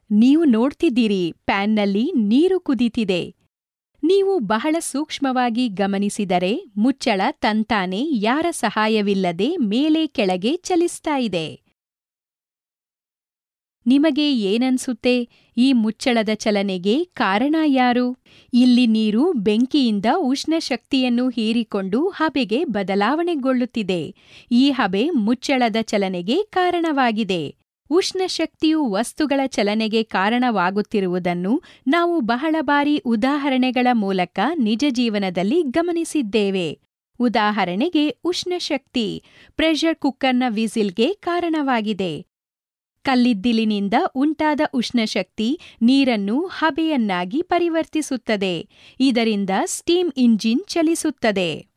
ನೀವು ನೋಡ್ತಿದ್ದೀರಿ ಪ್ಯಾನ್ನಲ್ಲಿ ನೀರು ಕುದೀತಿದೆ ನೀವು ಬಹಳ ಸೂಕ್ಷ್ಮವಾಗಿ ಗಮನಿಸಿದರೆ ಮುಚ್ಚಳ ತಂತಾನೆ ಯಾರ ಸಹಾಯವಿಲ್ಲದೆ ಮೇಲೆ ಕೆಳಗೆ ಚಲಿಸ್ತಾ ಇದೆ ನಿಮಗೆ ಏನನ್ಸುತ್ತೆ ಈ ಮುಚ್ಚಳದ ಚಲನೆಗೆ ಕಾರಣ ಯಾರು ಇಲ್ಲಿ ನೀರು ಬೆಂಕಿಯಿಂದ ಉಷ್ಣ ಶಕ್ತಿಯನ್ನು ಹೀರಿಕೊಂಡು ಹಬೆಗೆ ಬದಲಾವಣೆಗೊಳ್ಳುತ್ತಿದೆ ಈ ಹಬೆ ಮುಚ್ಚಳದ ಚಲನೆಗೆ ಕಾರಣವಾಗಿದೆ ಉಷ್ಣ ಶಕ್ತಿಯು ವಸ್ತುಗಳ ಚಲನೆಗೆ ಕಾರಣವಾಗುತ್ತಿರುವುದನ್ನು ನಾವು ಬಹಳ ಬಾರಿ ಉದಾಹರಣೆಗಳ ಮೂಲಕ ನಿಜ ಜೀವನದಲ್ಲಿ ಗಮನಿಸಿದ್ದೇವೆ ಉದಾಹರಣೆಗೆ ಉಷ್ಣಶಕ್ತಿ ಪ್ರೆಷರ್ ಕುಕ್ಕರ್ನ ವಿಸಿಲ್ಗೆ ಕಾರಣವಾಗಿದೆ ಕಲ್ಲಿದ್ದಿಲಿನಿಂದ ಉಂಟಾದ ಉಷ್ಣಶಕ್ತಿ ನೀರನ್ನು ಹಬೆಯನ್ನಾಗಿ ಪರಿವರ್ತಿಸುತ್ತದೆ ಇದರಿಂದ ಸ್ಟೀಮ್ ಇಂಜಿನ್ ಚಲಿಸುತ್ತದೆ